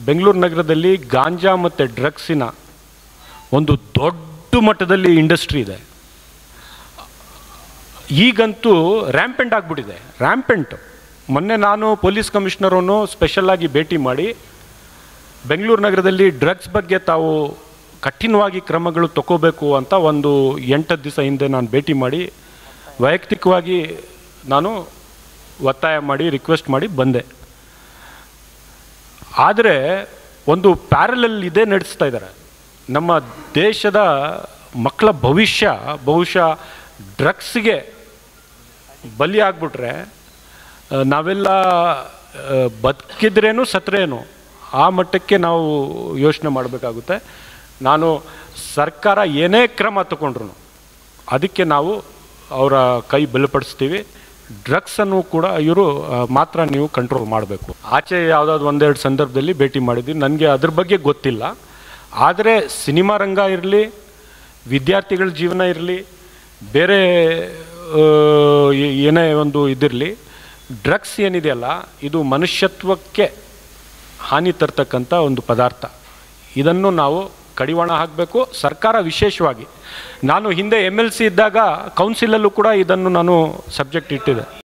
ಬೆಂಗಳೂರು ನಗರದಲ್ಲಿ ಗಾಂಜಾ ಮತ್ತು ಡ್ರಗ್ಸಿನ ಒಂದು ದೊಡ್ಡ ಮಟ್ಟದಲ್ಲಿ ಇಂಡಸ್ಟ್ರಿ ಇದೆ ಈಗಂತೂ ರ್ಯಾಂಪೆಂಟ್ ಆಗಿಬಿಟ್ಟಿದೆ ರ್ಯಾಂಪೆಂಟ್ ಮೊನ್ನೆ ನಾನು ಪೊಲೀಸ್ ಕಮಿಷನರನ್ನು ಸ್ಪೆಷಲ್ಲಾಗಿ ಭೇಟಿ ಮಾಡಿ ಬೆಂಗಳೂರು ನಗರದಲ್ಲಿ ಡ್ರಗ್ಸ್ ಬಗ್ಗೆ ತಾವು ಕಠಿಣವಾಗಿ ಕ್ರಮಗಳು ತಗೋಬೇಕು ಅಂತ ಒಂದು ಎಂಟತ್ತು ದಿವಸ ಹಿಂದೆ ನಾನು ಭೇಟಿ ಮಾಡಿ ವೈಯಕ್ತಿಕವಾಗಿ ನಾನು ಒತ್ತಾಯ ಮಾಡಿ ರಿಕ್ವೆಸ್ಟ್ ಮಾಡಿ ಬಂದೆ ಆದರೆ ಒಂದು ಪ್ಯಾರಲಲ್ ಇದೇ ನಡೆಸ್ತಾ ಇದ್ದಾರೆ ನಮ್ಮ ದೇಶದ ಮಕ್ಕಳ ಭವಿಷ್ಯ ಬಹುಶಃ ಡ್ರಗ್ಸ್ಗೆ ಬಲಿ ಆಗ್ಬಿಟ್ರೆ ಆ, ನಾವೆಲ್ಲ ಆ, ಬದುಕಿದ್ರೇನು ಸತ್ರೇನು ಆ ಮಟ್ಟಕ್ಕೆ ನಾವು ಯೋಚನೆ ಮಾಡಬೇಕಾಗುತ್ತೆ ನಾನು ಸರ್ಕಾರ ಏನೇ ಕ್ರಮ ತಗೊಂಡ್ರು ಅದಕ್ಕೆ ನಾವು ಅವರ ಕೈ ಬಲಪಡಿಸ್ತೀವಿ ಡ್ರಗ್ಸನ್ನು ಕೂಡ ಇವರು ಮಾತ್ರ ನೀವು ಕಂಟ್ರೋಲ್ ಮಾಡಬೇಕು ಆಚೆ ಯಾವುದಾದ್ರು ಒಂದೆರಡು ಸಂದರ್ಭದಲ್ಲಿ ಭೇಟಿ ಮಾಡಿದ್ದೀನಿ ನನಗೆ ಅದ್ರ ಬಗ್ಗೆ ಗೊತ್ತಿಲ್ಲ ಆದರೆ ಸಿನಿಮಾ ರಂಗ ಇರಲಿ ವಿದ್ಯಾರ್ಥಿಗಳ ಜೀವನ ಇರಲಿ ಬೇರೆ ಆ, ಏ- ಏನೇ ಒಂದು ಇದಿರಲಿ ಡ್ರಗ್ಸ್ ಏನಿದೆಯಲ್ಲ ಇದು ಮನುಷ್ಯತ್ವಕ್ಕೆ ಹಾನಿ ತರ್ತಕ್ಕಂಥ ಒಂದು ಪದಾರ್ಥ ಇದನ್ನು ನಾವು ಕಡಿವಾಣ ಹಾಕಬೇಕು ಸರ್ಕಾರ ವಿಶೇಷವಾಗಿ ನಾನು ಹಿಂದೆ ಎಮ್ ಎಲ್ ಸಿ ಇದ್ದಾಗ ಕೌನ್ಸಿಲಲ್ಲೂ ಕೂಡ ಇದನ್ನು ನಾನು ಸಬ್ಜೆಕ್ಟ್ ಇಟ್ಟಿದ್ದೆ